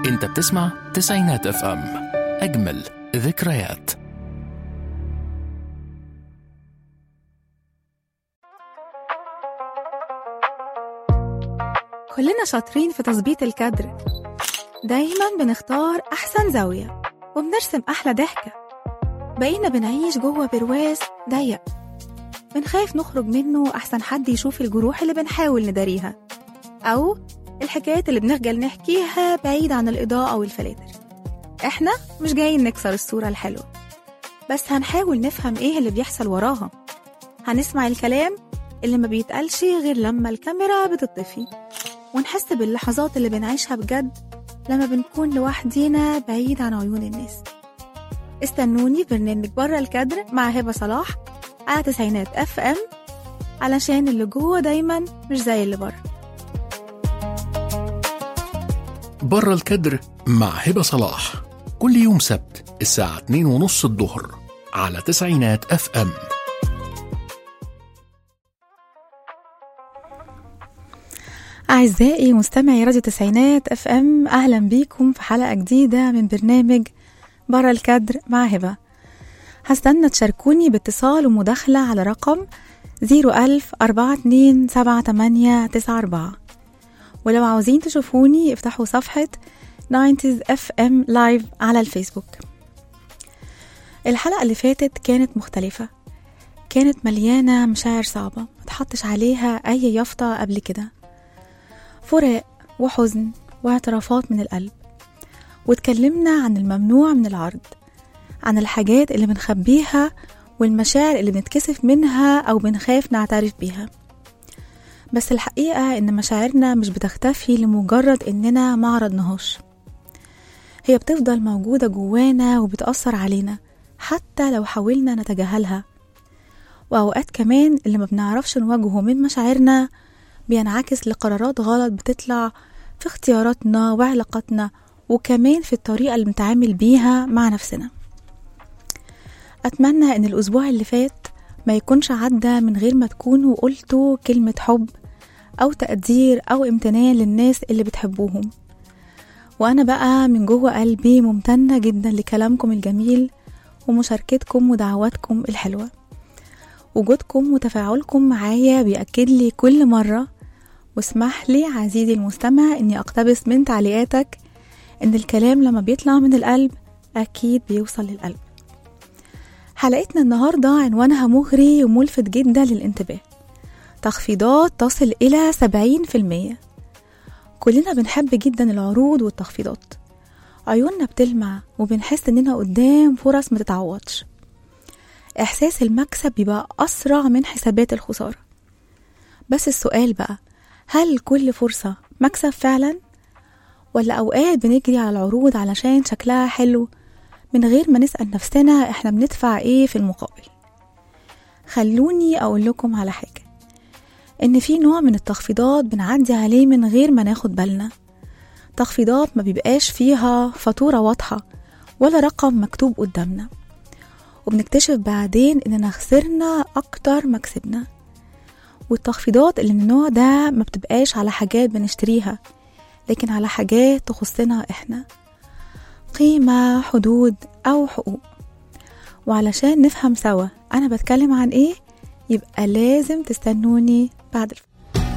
انت بتسمع تسعينات اف ام اجمل ذكريات كلنا شاطرين في تظبيط الكادر دايما بنختار أحسن زاوية وبنرسم أحلى ضحكة بقينا بنعيش جوه برواز ضيق بنخاف نخرج منه أحسن حد يشوف الجروح اللي بنحاول نداريها أو الحكايات اللي بنخجل نحكيها بعيد عن الإضاءة والفلاتر إحنا مش جايين نكسر الصورة الحلوة بس هنحاول نفهم إيه اللي بيحصل وراها هنسمع الكلام اللي ما بيتقالش غير لما الكاميرا بتطفي ونحس باللحظات اللي بنعيشها بجد لما بنكون لوحدينا بعيد عن عيون الناس استنوني في برنامج بره الكادر مع هبة صلاح على تسعينات اف ام علشان اللي جوه دايما مش زي اللي بره بره الكدر مع هبة صلاح كل يوم سبت الساعة 2 ونص الظهر على تسعينات اف ام أعزائي مستمعي راديو تسعينات اف ام أهلا بيكم في حلقة جديدة من برنامج برا الكادر مع هبة هستنى تشاركوني باتصال ومداخلة على رقم زيرو ألف أربعة اتنين سبعة تمانية تسعة أربعة ولو عاوزين تشوفوني افتحوا صفحة 90s FM لايف على الفيسبوك الحلقة اللي فاتت كانت مختلفة كانت مليانة مشاعر صعبة متحطش عليها أي يافطة قبل كده فراق وحزن واعترافات من القلب واتكلمنا عن الممنوع من العرض عن الحاجات اللي بنخبيها والمشاعر اللي بنتكسف منها أو بنخاف نعترف بيها بس الحقيقة إن مشاعرنا مش بتختفي لمجرد إننا ما عرضناهاش هي بتفضل موجودة جوانا وبتأثر علينا حتى لو حاولنا نتجاهلها وأوقات كمان اللي ما بنعرفش نواجهه من مشاعرنا بينعكس لقرارات غلط بتطلع في اختياراتنا وعلاقاتنا وكمان في الطريقة اللي بنتعامل بيها مع نفسنا أتمنى إن الأسبوع اللي فات ما يكونش عدى من غير ما تكونوا قلتوا كلمة حب أو تقدير أو امتنان للناس اللي بتحبوهم وأنا بقى من جوه قلبي ممتنة جدا لكلامكم الجميل ومشاركتكم ودعواتكم الحلوة وجودكم وتفاعلكم معايا بيأكد لي كل مرة واسمح لي عزيزي المستمع اني اقتبس من تعليقاتك ان الكلام لما بيطلع من القلب اكيد بيوصل للقلب حلقتنا النهاردة عنوانها مغري وملفت جدا للانتباه تخفيضات تصل إلى 70% كلنا بنحب جدا العروض والتخفيضات عيوننا بتلمع وبنحس إننا قدام فرص ما تتعوضش إحساس المكسب بيبقى أسرع من حسابات الخسارة بس السؤال بقى هل كل فرصة مكسب فعلا؟ ولا أوقات بنجري على العروض علشان شكلها حلو من غير ما نسأل نفسنا احنا بندفع ايه في المقابل خلوني أقول لكم على حاجة إن في نوع من التخفيضات بنعدي عليه من غير ما ناخد بالنا تخفيضات ما بيبقاش فيها فاتورة واضحة ولا رقم مكتوب قدامنا وبنكتشف بعدين إننا خسرنا أكتر ما كسبنا والتخفيضات اللي من النوع ده ما بتبقاش على حاجات بنشتريها لكن على حاجات تخصنا إحنا قيمة حدود أو حقوق وعلشان نفهم سوا أنا بتكلم عن إيه يبقى لازم تستنوني بعد الف...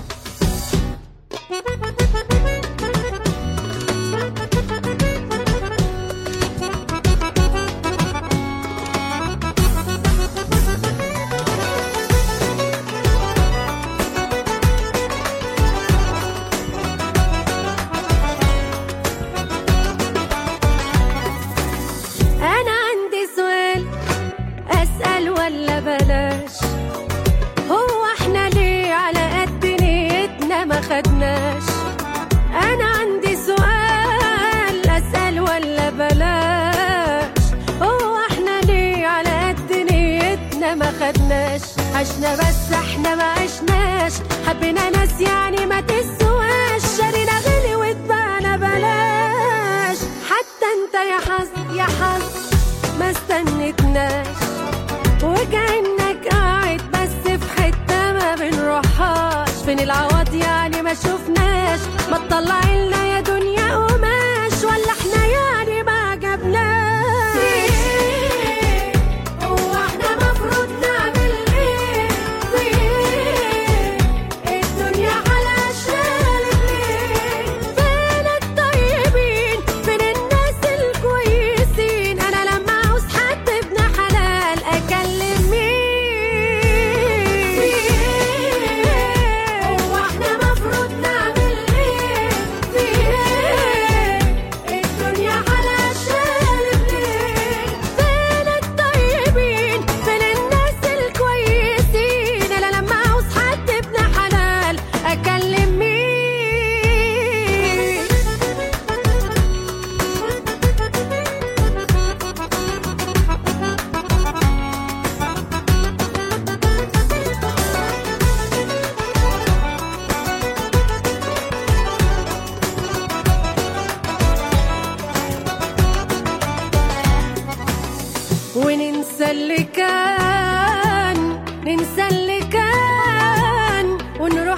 أنا عندي سؤال أسأل ولا بلاش هو احنا ليه على قد نيتنا ما خدناش أنا عندي سؤال أسأل ولا بلاش هو احنا ليه على قد نيتنا ما خدناش عشنا بس احنا ما عشناش حبينا ناس يعني ما تسواش شرينا غلي واتبعنا بلاش حتى انت يا حظ يا حظ ما استنتناش وكأنك قاعد بس في حتة ما بنروحهاش فين العوض يعني ما شفناش ما تطلع لنا يا دنيا قماش ولا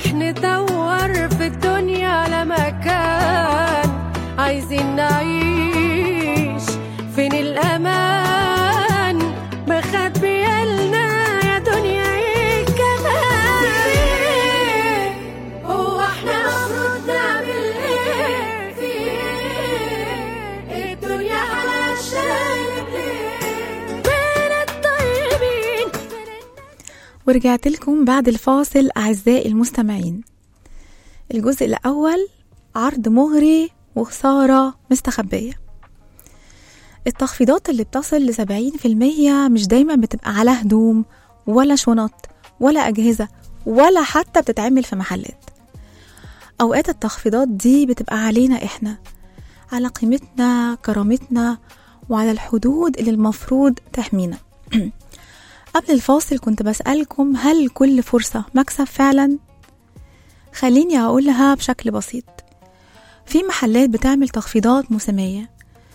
نروح ندور في الدنيا على مكان عايزين نعيش فين الأمان مخبيالنا يا دنيا ايه كمان هو احنا المفروض نعمل ايه في ايه الدنيا علشان ليه بين الطيبين ورجعت لكم بعد الفاصل أعزائي المستمعين الجزء الأول عرض مغري وخسارة مستخبية التخفيضات اللي بتصل لسبعين في المية مش دايما بتبقى على هدوم ولا شنط ولا أجهزة ولا حتى بتتعمل في محلات أوقات التخفيضات دي بتبقى علينا إحنا على قيمتنا كرامتنا وعلى الحدود اللي المفروض تحمينا قبل الفاصل كنت بسألكم هل كل فرصة مكسب فعلا؟ خليني أقولها بشكل بسيط في محلات بتعمل تخفيضات موسمية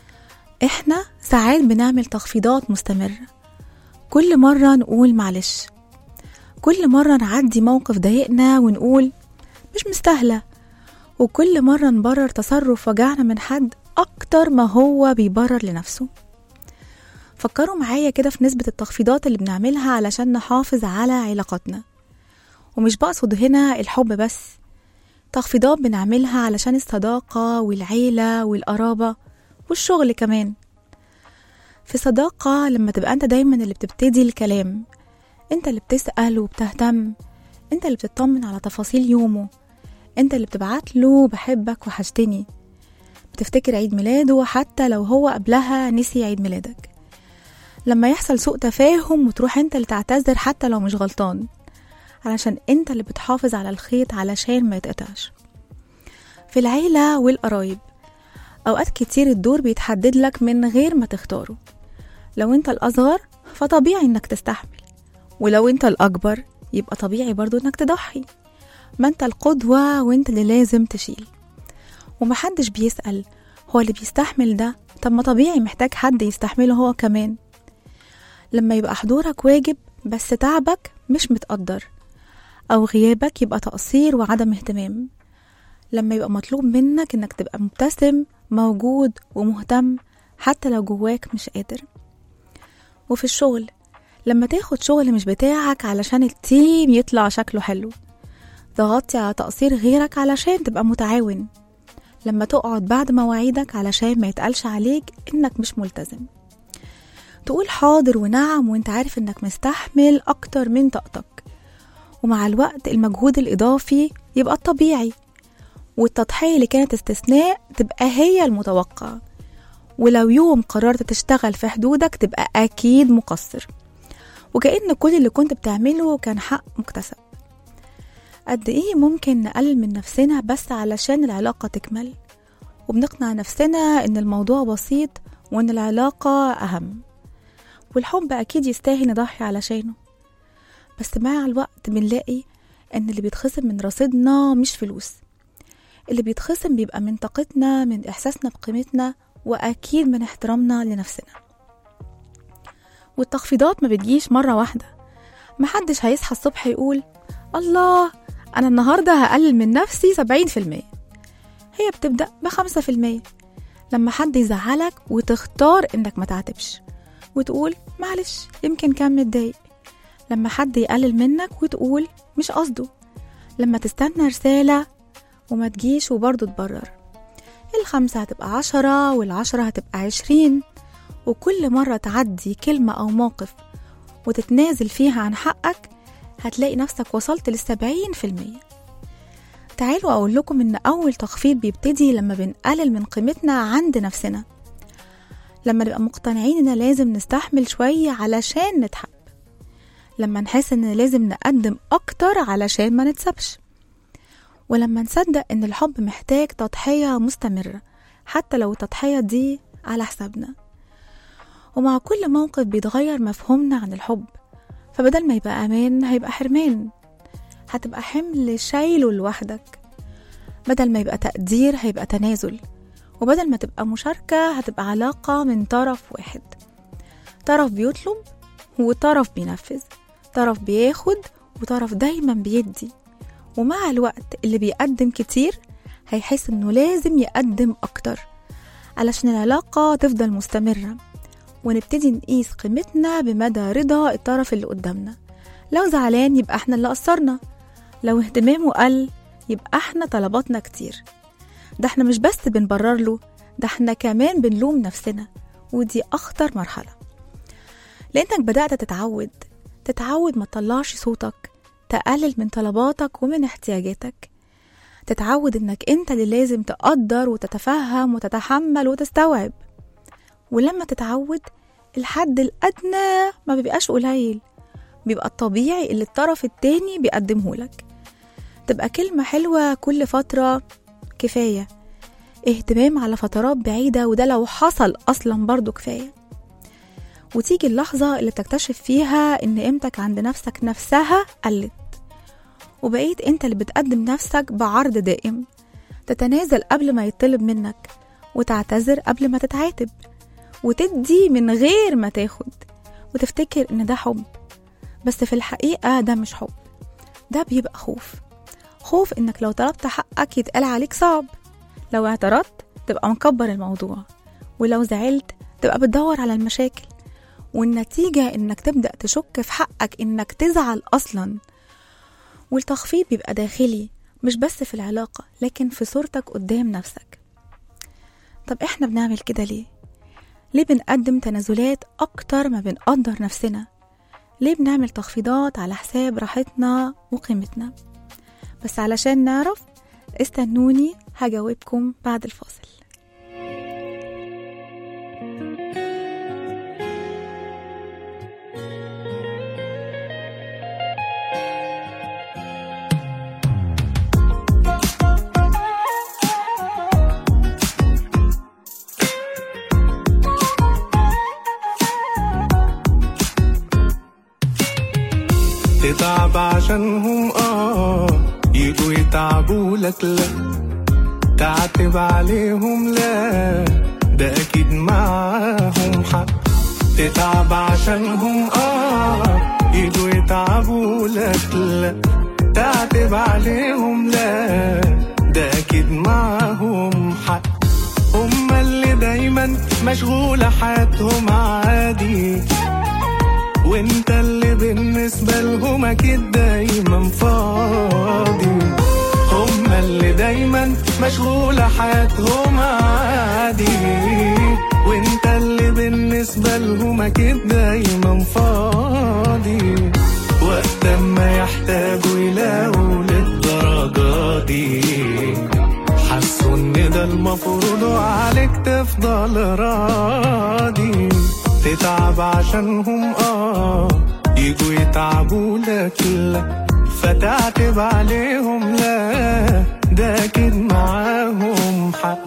احنا ساعات بنعمل تخفيضات مستمرة كل مرة نقول معلش كل مرة نعدي موقف ضايقنا ونقول مش مستاهلة وكل مرة نبرر تصرف وجعنا من حد أكتر ما هو بيبرر لنفسه فكروا معايا كده في نسبة التخفيضات اللي بنعملها علشان نحافظ على علاقاتنا ومش بقصد هنا الحب بس تخفيضات بنعملها علشان الصداقة والعيلة والقرابة والشغل كمان في صداقة لما تبقى انت دايما اللي بتبتدي الكلام انت اللي بتسأل وبتهتم انت اللي بتطمن على تفاصيل يومه انت اللي بتبعت له بحبك وحشتني بتفتكر عيد ميلاده حتى لو هو قبلها نسي عيد ميلادك لما يحصل سوء تفاهم وتروح انت اللي تعتذر حتى لو مش غلطان علشان انت اللي بتحافظ على الخيط علشان ما يتقطعش في العيلة والقرايب أوقات كتير الدور بيتحدد لك من غير ما تختاره لو انت الأصغر فطبيعي انك تستحمل ولو انت الأكبر يبقى طبيعي برضو انك تضحي ما انت القدوة وانت اللي لازم تشيل ومحدش بيسأل هو اللي بيستحمل ده طب ما طبيعي محتاج حد يستحمله هو كمان لما يبقى حضورك واجب بس تعبك مش متقدر أو غيابك يبقى تقصير وعدم اهتمام لما يبقى مطلوب منك انك تبقى مبتسم موجود ومهتم حتى لو جواك مش قادر وفي الشغل لما تاخد شغل مش بتاعك علشان التيم يطلع شكله حلو تغطي على تقصير غيرك علشان تبقى متعاون لما تقعد بعد مواعيدك علشان ما يتقالش عليك انك مش ملتزم تقول حاضر ونعم وانت عارف انك مستحمل اكتر من طاقتك ومع الوقت المجهود الاضافي يبقى الطبيعي والتضحية اللي كانت استثناء تبقى هي المتوقع ولو يوم قررت تشتغل في حدودك تبقى أكيد مقصر وكأن كل اللي كنت بتعمله كان حق مكتسب قد إيه ممكن نقلل من نفسنا بس علشان العلاقة تكمل وبنقنع نفسنا إن الموضوع بسيط وإن العلاقة أهم والحب أكيد يستاهل نضحي علشانه بس مع الوقت بنلاقي إن اللي بيتخصم من رصيدنا مش فلوس اللي بيتخصم بيبقى من طاقتنا من إحساسنا بقيمتنا وأكيد من احترامنا لنفسنا والتخفيضات ما بتجيش مرة واحدة محدش هيصحى الصبح يقول الله أنا النهاردة هقلل من نفسي سبعين في المية هي بتبدأ بخمسة في المية لما حد يزعلك وتختار إنك ما تعاتبش وتقول معلش يمكن كان متضايق لما حد يقلل منك وتقول مش قصده لما تستنى رسالة وما تجيش وبرضه تبرر الخمسة هتبقى عشرة والعشرة هتبقى عشرين وكل مرة تعدي كلمة أو موقف وتتنازل فيها عن حقك هتلاقي نفسك وصلت للسبعين في المية تعالوا أقول لكم إن أول تخفيض بيبتدي لما بنقلل من قيمتنا عند نفسنا لما نبقى مقتنعين إن لازم نستحمل شوية علشان نتحب لما نحس إن لازم نقدم أكتر علشان ما نتسبش ولما نصدق إن الحب محتاج تضحية مستمرة حتى لو التضحية دي على حسابنا ومع كل موقف بيتغير مفهومنا عن الحب فبدل ما يبقى أمان هيبقى حرمان هتبقى حمل شايله لوحدك بدل ما يبقى تقدير هيبقى تنازل وبدل ما تبقى مشاركة هتبقى علاقة من طرف واحد طرف بيطلب وطرف بينفذ طرف بياخد وطرف دايما بيدي ومع الوقت اللي بيقدم كتير هيحس انه لازم يقدم اكتر علشان العلاقة تفضل مستمرة ونبتدي نقيس قيمتنا بمدى رضا الطرف اللي قدامنا لو زعلان يبقى احنا اللي قصرنا لو اهتمامه قل يبقى احنا طلباتنا كتير ده احنا مش بس بنبرر له ده احنا كمان بنلوم نفسنا ودي اخطر مرحلة لانك بدأت تتعود تتعود ما تطلعش صوتك تقلل من طلباتك ومن احتياجاتك تتعود انك انت اللي لازم تقدر وتتفهم وتتحمل وتستوعب ولما تتعود الحد الأدنى ما بيبقاش قليل بيبقى الطبيعي اللي الطرف التاني بيقدمه لك تبقى كلمة حلوة كل فترة كفاية اهتمام على فترات بعيدة وده لو حصل أصلا برضو كفاية وتيجي اللحظة اللي بتكتشف فيها إن قيمتك عند نفسك نفسها قلت وبقيت انت اللي بتقدم نفسك بعرض دائم تتنازل قبل ما يطلب منك وتعتذر قبل ما تتعاتب وتدي من غير ما تاخد وتفتكر ان ده حب بس في الحقيقة ده مش حب ده بيبقى خوف خوف انك لو طلبت حقك يتقال عليك صعب لو اعترضت تبقى مكبر الموضوع ولو زعلت تبقى بتدور على المشاكل والنتيجة انك تبدأ تشك في حقك انك تزعل اصلا والتخفيض بيبقى داخلي مش بس في العلاقة لكن في صورتك قدام نفسك طب احنا بنعمل كده ليه؟ ليه بنقدم تنازلات أكتر ما بنقدر نفسنا؟ ليه بنعمل تخفيضات على حساب راحتنا وقيمتنا؟ بس علشان نعرف استنوني هجاوبكم بعد الفاصل تتعب عشانهم اه يجوا يتعبوا لك لا تعتب عليهم لا ده اكيد معاهم حق تتعب عشانهم اه يجوا يتعبوا لك لا تعتب عليهم لا ده اكيد معاهم حق هما اللي دايما مشغولة حياتهم عادي وانت اللي بالنسبة لهم اكيد دايما فاضي هما اللي دايما مشغولة حياتهم عادي وانت اللي بالنسبة لهم اكيد دايما فاضي وقت ما يحتاجوا يلاقوا للدرجة دي حسوا ان ده المفروض وعليك تفضل راضي تتعب عشانهم اه يجوا يتعبوا لك لا فتعتب عليهم لا ده اكيد معاهم حق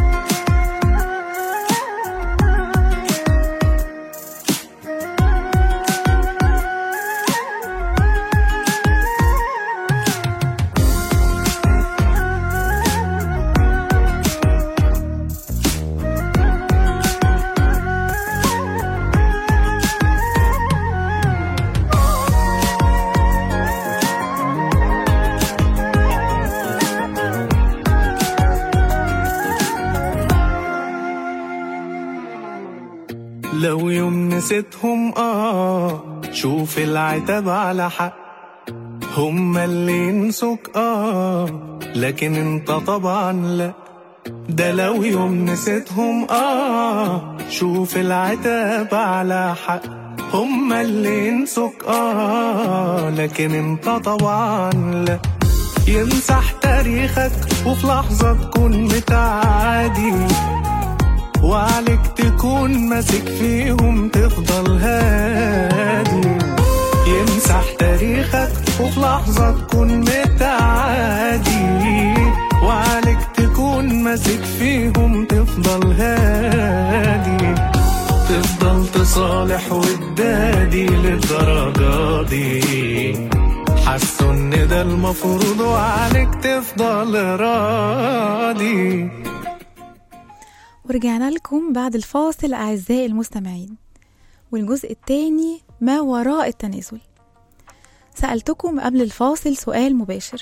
لو يوم نسيتهم اه شوف العتاب على حق هما اللي ينسوك اه لكن انت طبعا لا ده لو يوم نسيتهم اه شوف العتاب على حق هما اللي ينسوك اه لكن انت طبعا لا يمسح تاريخك وفي لحظة تكون متعادي وعليك تكون ماسك فيهم تفضل هادي يمسح تاريخك وفي لحظة تكون متعادي وعليك تكون ماسك فيهم تفضل هادي تفضل تصالح وتدادي للدرجة دي حسوا ان ده المفروض وعليك تفضل راضي ورجعنا لكم بعد الفاصل أعزائي المستمعين والجزء الثاني ما وراء التنازل سألتكم قبل الفاصل سؤال مباشر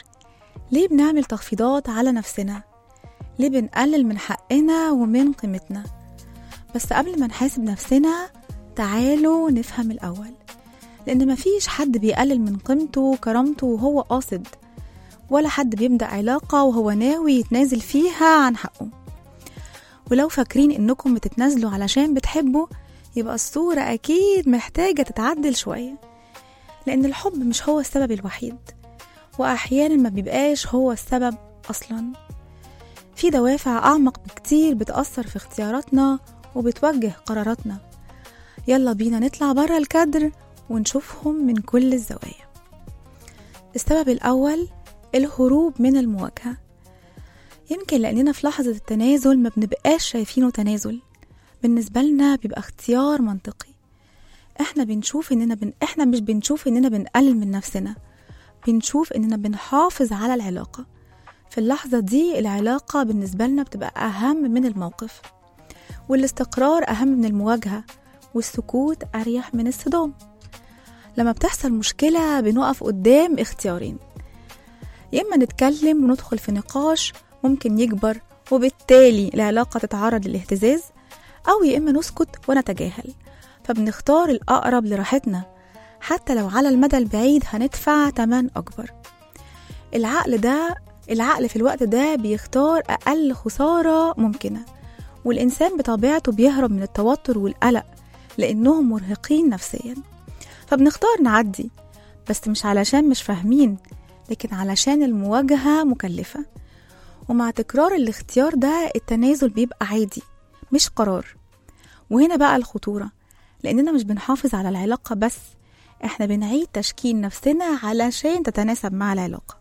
ليه بنعمل تخفيضات على نفسنا ليه بنقلل من حقنا ومن قيمتنا بس قبل ما نحاسب نفسنا تعالوا نفهم الأول لأن مفيش حد بيقلل من قيمته وكرامته وهو قاصد ولا حد بيبدأ علاقة وهو ناوي يتنازل فيها عن حقه ولو فاكرين إنكم بتتنازلوا علشان بتحبوا يبقى الصورة أكيد محتاجة تتعدل شوية لأن الحب مش هو السبب الوحيد وأحيانا ما بيبقاش هو السبب أصلا في دوافع أعمق بكتير بتأثر في اختياراتنا وبتوجه قراراتنا يلا بينا نطلع برا الكادر ونشوفهم من كل الزوايا السبب الأول الهروب من المواجهة يمكن لأننا في لحظة التنازل ما بنبقاش شايفينه تنازل بالنسبة لنا بيبقى اختيار منطقي احنا بنشوف اننا بن... احنا مش بنشوف اننا بنقلل من نفسنا بنشوف اننا بنحافظ على العلاقة في اللحظة دي العلاقة بالنسبة لنا بتبقى أهم من الموقف والاستقرار أهم من المواجهة والسكوت أريح من الصدام لما بتحصل مشكلة بنقف قدام اختيارين يا إما نتكلم وندخل في نقاش ممكن يكبر وبالتالي العلاقة تتعرض للاهتزاز أو يا إما نسكت ونتجاهل فبنختار الأقرب لراحتنا حتى لو على المدى البعيد هندفع تمن أكبر العقل ده العقل في الوقت ده بيختار أقل خسارة ممكنة والإنسان بطبيعته بيهرب من التوتر والقلق لأنهم مرهقين نفسيا فبنختار نعدي بس مش علشان مش فاهمين لكن علشان المواجهة مكلفة ومع تكرار الاختيار ده التنازل بيبقى عادي مش قرار وهنا بقى الخطورة لأننا مش بنحافظ على العلاقة بس احنا بنعيد تشكيل نفسنا علشان تتناسب مع العلاقة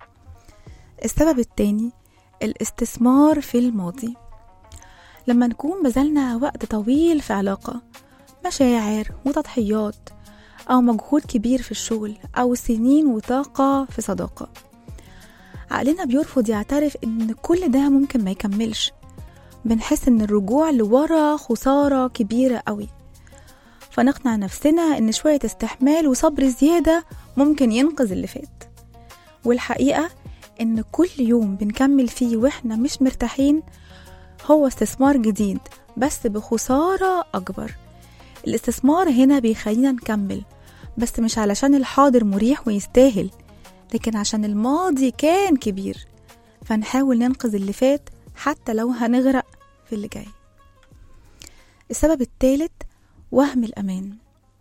السبب التاني الاستثمار في الماضي لما نكون بذلنا وقت طويل في علاقة مشاعر وتضحيات أو مجهود كبير في الشغل أو سنين وطاقة في صداقة عقلنا بيرفض يعترف إن كل ده ممكن ما يكملش بنحس إن الرجوع لورا خسارة كبيرة قوي فنقنع نفسنا إن شوية استحمال وصبر زيادة ممكن ينقذ اللي فات والحقيقة إن كل يوم بنكمل فيه وإحنا مش مرتاحين هو استثمار جديد بس بخسارة أكبر الاستثمار هنا بيخلينا نكمل بس مش علشان الحاضر مريح ويستاهل لكن عشان الماضي كان كبير فنحاول ننقذ اللي فات حتى لو هنغرق في اللي جاي السبب الثالث وهم الأمان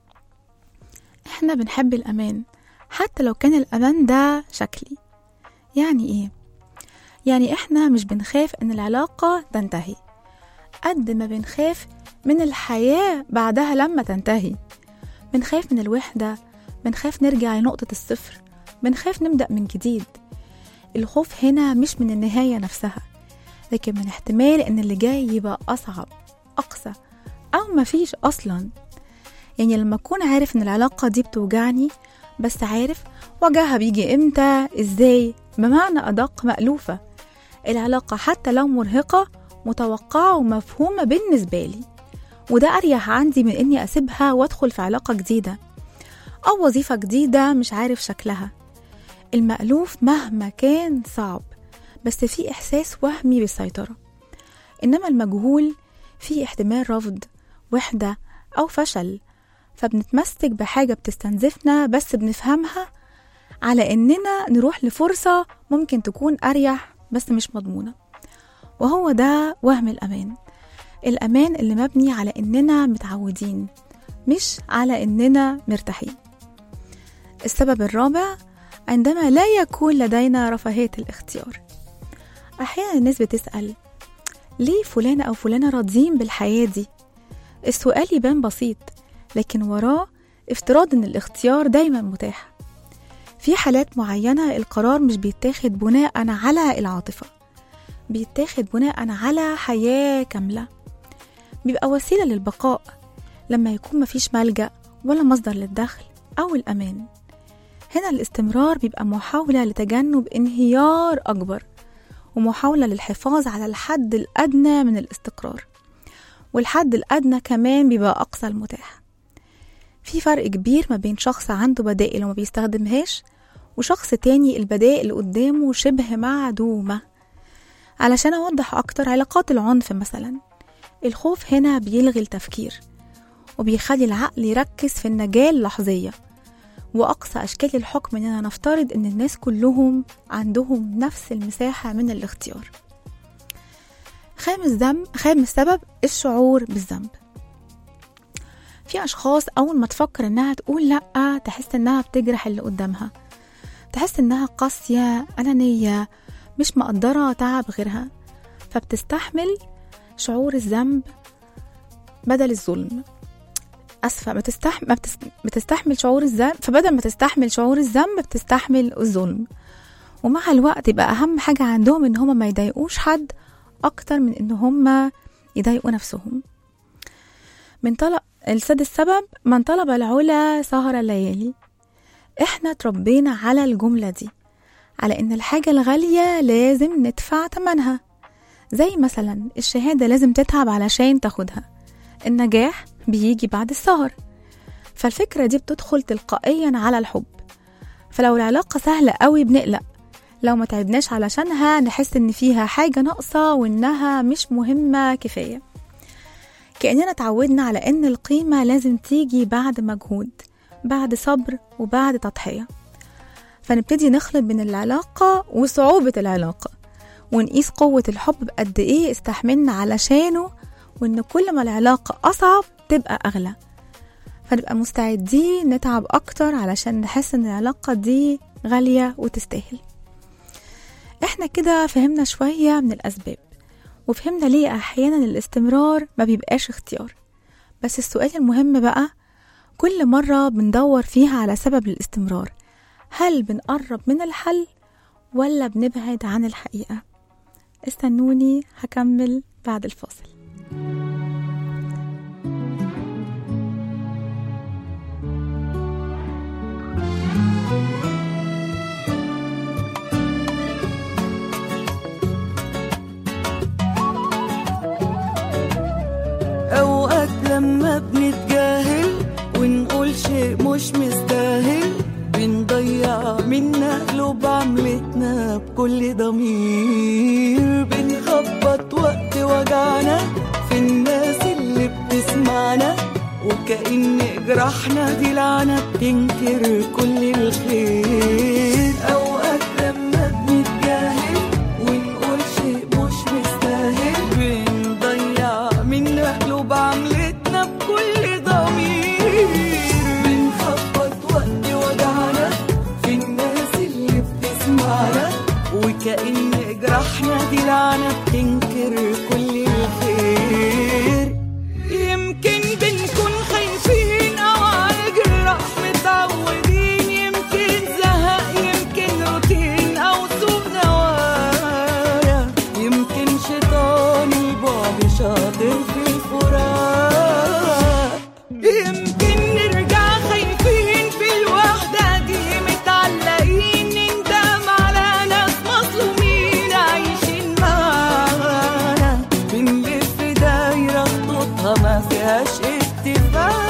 احنا بنحب الأمان حتى لو كان الأمان ده شكلي يعني ايه؟ يعني احنا مش بنخاف ان العلاقة تنتهي قد ما بنخاف من الحياة بعدها لما تنتهي بنخاف من الوحدة بنخاف نرجع لنقطة الصفر بنخاف نبدأ من جديد الخوف هنا مش من النهاية نفسها لكن من احتمال ان اللي جاي يبقى أصعب أقسى أو مفيش أصلا يعني لما أكون عارف ان العلاقة دي بتوجعني بس عارف وجعها بيجي امتى ازاي بمعنى أدق مألوفة العلاقة حتى لو مرهقة متوقعة ومفهومة بالنسبة لي وده أريح عندي من إني أسيبها وأدخل في علاقة جديدة أو وظيفة جديدة مش عارف شكلها المألوف مهما كان صعب بس في إحساس وهمي بالسيطرة إنما المجهول فيه احتمال رفض وحدة أو فشل فبنتمسك بحاجة بتستنزفنا بس بنفهمها على إننا نروح لفرصة ممكن تكون أريح بس مش مضمونة وهو ده وهم الأمان الأمان اللي مبني على إننا متعودين مش على إننا مرتاحين السبب الرابع عندما لا يكون لدينا رفاهية الاختيار أحيانا الناس بتسأل ليه فلانة أو فلانة راضيين بالحياة دي؟ السؤال يبان بسيط لكن وراه افتراض إن الاختيار دايما متاح في حالات معينة القرار مش بيتاخد بناء على العاطفة بيتاخد بناء على حياة كاملة بيبقى وسيلة للبقاء لما يكون مفيش ملجأ ولا مصدر للدخل أو الأمان هنا الاستمرار بيبقى محاولة لتجنب انهيار أكبر ومحاولة للحفاظ على الحد الأدنى من الاستقرار والحد الأدنى كمان بيبقى أقصى المتاح في فرق كبير ما بين شخص عنده بدائل وما بيستخدمهاش وشخص تاني البدائل اللي قدامه شبه معدومة علشان أوضح أكتر علاقات العنف مثلا الخوف هنا بيلغي التفكير وبيخلي العقل يركز في النجاة اللحظية وأقصى أشكال الحكم إننا نفترض إن الناس كلهم عندهم نفس المساحة من الاختيار خامس ذنب خامس سبب الشعور بالذنب في أشخاص أول ما تفكر إنها تقول لأ تحس إنها بتجرح اللي قدامها تحس إنها قاسية أنانية مش مقدرة تعب غيرها فبتستحمل شعور الذنب بدل الظلم أسفة بتستحمل ما بتس... بتستحمل شعور الذنب فبدل ما تستحمل شعور الذنب بتستحمل الظلم ومع الوقت يبقى أهم حاجة عندهم إن هما ما يضايقوش حد أكتر من إن هما يضايقوا نفسهم من طلب السادس السبب من طلب العلا سهر الليالي احنا تربينا على الجملة دي على ان الحاجة الغالية لازم ندفع تمنها زي مثلا الشهادة لازم تتعب علشان تاخدها النجاح بيجي بعد السهر فالفكرة دي بتدخل تلقائيا على الحب فلو العلاقة سهلة قوي بنقلق لو ما تعبناش علشانها نحس ان فيها حاجة ناقصة وانها مش مهمة كفاية كأننا اتعودنا على ان القيمة لازم تيجي بعد مجهود بعد صبر وبعد تضحية فنبتدي نخلط بين العلاقة وصعوبة العلاقة ونقيس قوة الحب بقد ايه استحملنا علشانه وان كل ما العلاقة أصعب تبقى أغلى فنبقى مستعدين نتعب أكتر علشان نحس ان العلاقة دي غالية وتستاهل احنا كده فهمنا شوية من الأسباب وفهمنا ليه أحيانا الاستمرار ما بيبقاش اختيار بس السؤال المهم بقى كل مرة بندور فيها على سبب الاستمرار هل بنقرب من الحل ولا بنبعد عن الحقيقة استنوني هكمل بعد الفاصل أوقات لما بنتجاهل ونقول شيء مش مستاهل بنضيع منا قلوب عملتنا بكل ضمير بنخبط وقت وجعنا في الناس اللي بتسمعنا وكأن جراحنا دي لعنة بتنكر كل الخير أوقات لما بنتجاهل ونقول شيء مش مستاهل بنضيع منا قلوب عملتنا بكل ضمير بنخبط وقت وجعنا في الناس اللي بتسمعنا وكأن جراحنا دي لعنة بتنكر كل الخير يمكن بنكون خايفين أو على الجراح متعودين يمكن زهق يمكن روتين أو سوء نوايا يمكن شيطان البعد شاطر في الفراق يمكن نرجع خايفين في الوحدة دي متعلقين نندم على ناس مظلومين عايشين معانا بنلف دايرة خطوطها ما فيهاش اتفاق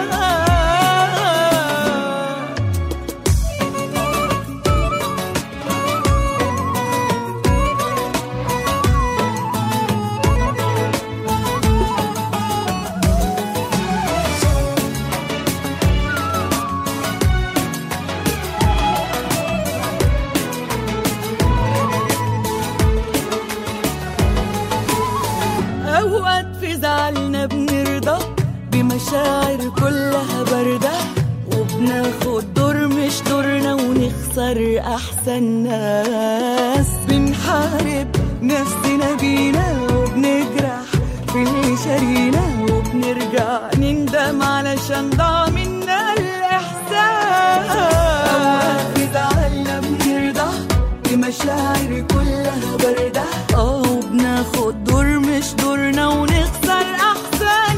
أوقات في زعلنا بنرضى بمشاعر كلها باردة وبناخد دور مش دورنا ونخسر أحسن ناس بنحارب نفسنا بينا وبنجرح في اللي شارينا وبنرجع نندم علشان ضاع منا الإحساس أوقات في زعلنا بنرضى بمشاعر كلها باردة اه وبناخد دور مش دورنا ونخسر أحسن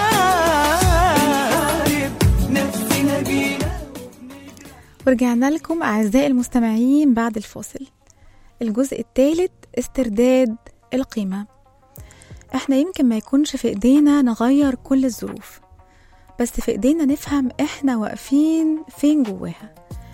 ناس نفسنا بينا ورجعنا لكم أعزائي المستمعين بعد الفاصل الجزء الثالث استرداد القيمة احنا يمكن ما يكونش في ايدينا نغير كل الظروف بس في ايدينا نفهم احنا واقفين فين جواها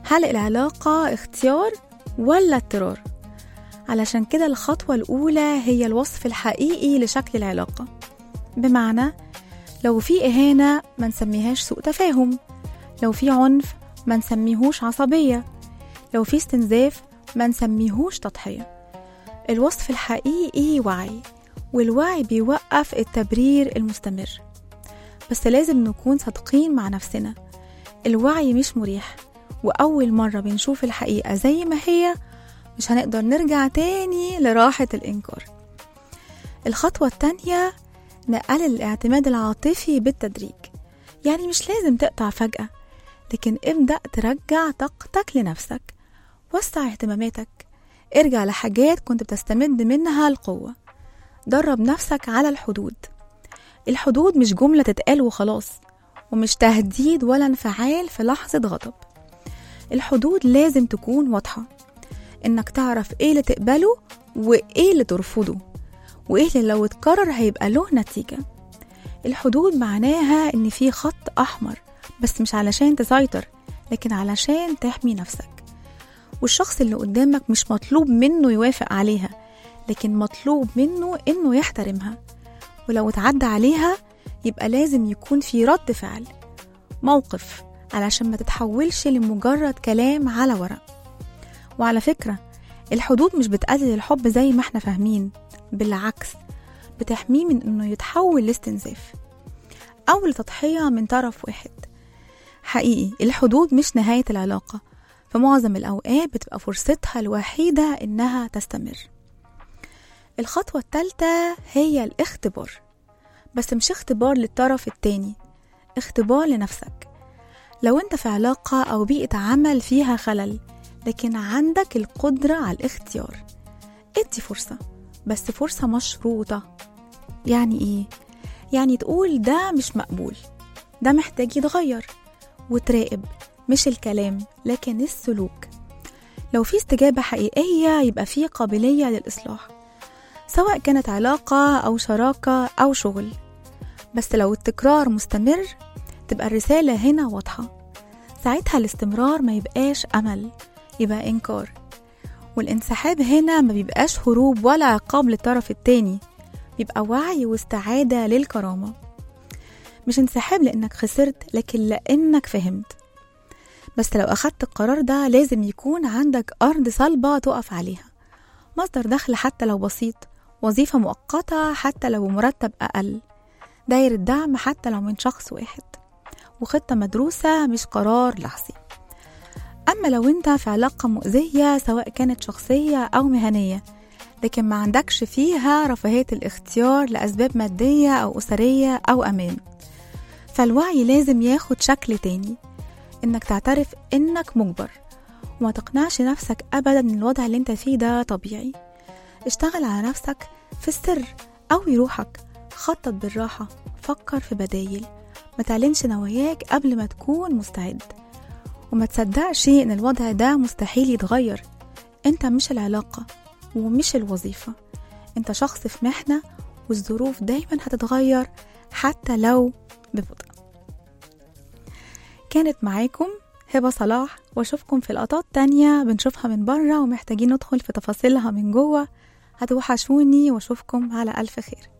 هل العلاقة اختيار ولا اضطرار علشان كده الخطوة الأولى هي الوصف الحقيقي لشكل العلاقة بمعنى لو في إهانة ما نسميهاش سوء تفاهم لو في عنف ما نسميهوش عصبية لو في استنزاف ما نسميهوش تضحية الوصف الحقيقي وعي والوعي بيوقف التبرير المستمر بس لازم نكون صادقين مع نفسنا الوعي مش مريح وأول مرة بنشوف الحقيقة زي ما هي مش هنقدر نرجع تاني لراحة الإنكار الخطوة التانية نقلل الاعتماد العاطفي بالتدريج يعني مش لازم تقطع فجأة لكن ابدأ ترجع طاقتك لنفسك وسع اهتماماتك ارجع لحاجات كنت بتستمد منها القوة درب نفسك على الحدود الحدود مش جملة تتقال وخلاص ومش تهديد ولا انفعال في لحظة غضب الحدود لازم تكون واضحة انك تعرف ايه اللي تقبله وايه اللي ترفضه وايه اللي لو اتكرر هيبقى له نتيجة الحدود معناها ان في خط احمر بس مش علشان تسيطر لكن علشان تحمي نفسك والشخص اللي قدامك مش مطلوب منه يوافق عليها لكن مطلوب منه انه يحترمها ولو اتعدى عليها يبقى لازم يكون في رد فعل موقف علشان ما تتحولش لمجرد كلام على ورق وعلى فكرة الحدود مش بتقلل الحب زي ما احنا فاهمين بالعكس بتحميه من انه يتحول لاستنزاف او لتضحية من طرف واحد حقيقي الحدود مش نهاية العلاقة في معظم الأوقات بتبقى فرصتها الوحيدة إنها تستمر الخطوة التالتة هي الاختبار بس مش اختبار للطرف التاني اختبار لنفسك لو انت في علاقة أو بيئة عمل فيها خلل لكن عندك القدرة على الاختيار ادي فرصة بس فرصة مشروطة يعني ايه؟ يعني تقول ده مش مقبول ده محتاج يتغير وتراقب مش الكلام لكن السلوك لو في استجابة حقيقية يبقى في قابلية للإصلاح سواء كانت علاقة أو شراكة أو شغل بس لو التكرار مستمر تبقى الرسالة هنا واضحة ساعتها الاستمرار ما يبقاش أمل يبقى إنكار والانسحاب هنا ما بيبقاش هروب ولا عقاب للطرف التاني بيبقى وعي واستعادة للكرامة مش انسحاب لأنك خسرت لكن لأنك فهمت بس لو أخدت القرار ده لازم يكون عندك أرض صلبة تقف عليها مصدر دخل حتى لو بسيط وظيفة مؤقتة حتى لو مرتب أقل دايرة دعم حتى لو من شخص واحد وخطة مدروسة مش قرار لحظي أما لو أنت في علاقة مؤذية سواء كانت شخصية أو مهنية لكن ما عندكش فيها رفاهية الاختيار لأسباب مادية أو أسرية أو أمان فالوعي لازم ياخد شكل تاني إنك تعترف إنك مجبر وما تقنعش نفسك أبدا إن الوضع اللي أنت فيه ده طبيعي اشتغل على نفسك في السر أو يروحك خطط بالراحة فكر في بدايل ما تعلنش نواياك قبل ما تكون مستعد وما تصدقش إن الوضع ده مستحيل يتغير أنت مش العلاقة ومش الوظيفة أنت شخص في محنة والظروف دايما هتتغير حتى لو ببطء كانت معاكم هبة صلاح واشوفكم في لقطات تانية بنشوفها من بره ومحتاجين ندخل في تفاصيلها من جوه هتوحشوني واشوفكم على ألف خير